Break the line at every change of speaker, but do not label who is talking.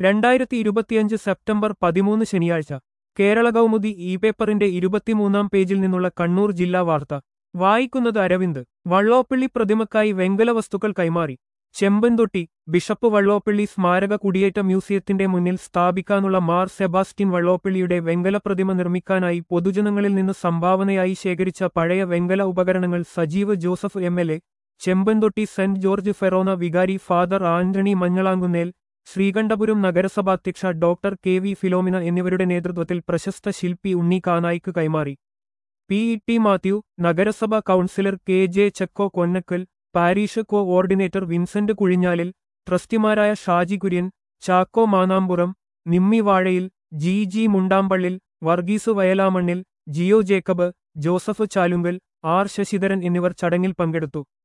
രണ്ടായിരത്തി ഇരുപത്തിയഞ്ച് സെപ്റ്റംബർ പതിമൂന്ന് ശനിയാഴ്ച കേരള കൗമുദി ഇ പേപ്പറിന്റെ ഇരുപത്തിമൂന്നാം പേജിൽ നിന്നുള്ള കണ്ണൂർ ജില്ലാ വാർത്ത വായിക്കുന്നത് അരവിന്ദ് വള്ളോപ്പള്ളി പ്രതിമക്കായി വെങ്കല വസ്തുക്കൾ കൈമാറി ചെമ്പൻതൊട്ടി ബിഷപ്പ് വള്ളോപ്പള്ളി സ്മാരക കുടിയേറ്റ മ്യൂസിയത്തിന്റെ മുന്നിൽ സ്ഥാപിക്കാനുള്ള മാർ സെബാസ്റ്റ്യൻ വള്ളോപ്പള്ളിയുടെ വെങ്കല പ്രതിമ നിർമ്മിക്കാനായി പൊതുജനങ്ങളിൽ നിന്ന് സംഭാവനയായി ശേഖരിച്ച പഴയ വെങ്കല ഉപകരണങ്ങൾ Sajeev Joseph M L A Chempanthotty saint George forane വികാരി ഫാദർ ആന്റണി മഞ്ഞളാങ്കുന്നേൽ ശ്രീകണ്ഠപുരം നഗരസഭാധ്യക്ഷ ഡോക്ടർ കെ വി ഫിലോമിന എന്നിവരുടെ നേതൃത്വത്തിൽ പ്രശസ്ത ശില്പി ഉണ്ണി കാനായിക്ക് കൈമാറി പി ഇ ടി മാത്യു നഗരസഭാ councillor K J Chacko Konnakkal parish coordinator Vincent Kuzhinjalil ട്രസ്റ്റിമാരായ Shaji Kurian Chacko Manampuram Nimmi Vazhayil G G Mundampallil Varghese Vayalamannil Jio Jacob Joseph Chalunkal R Sasidharan എന്നിവർ ചടങ്ങിൽ പങ്കെടുത്തു